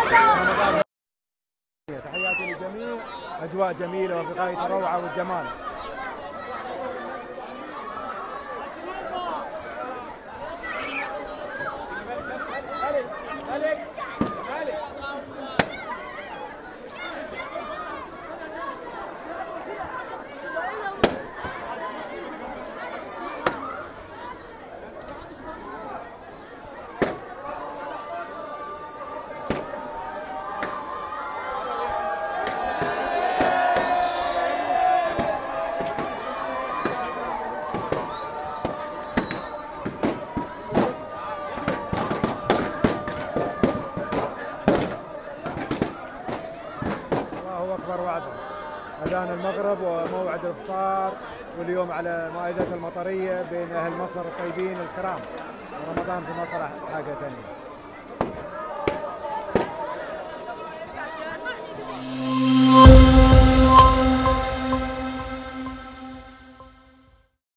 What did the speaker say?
رمضان تحياتي للجميع اجواء جميله وفي غايه الروعه والجمال الله اكبر وعدا اذان المغرب وموعد الافطار واليوم على مائده المطريه بين اهل مصر الطيبين الكرام رمضان في مصر حاجه ثانيه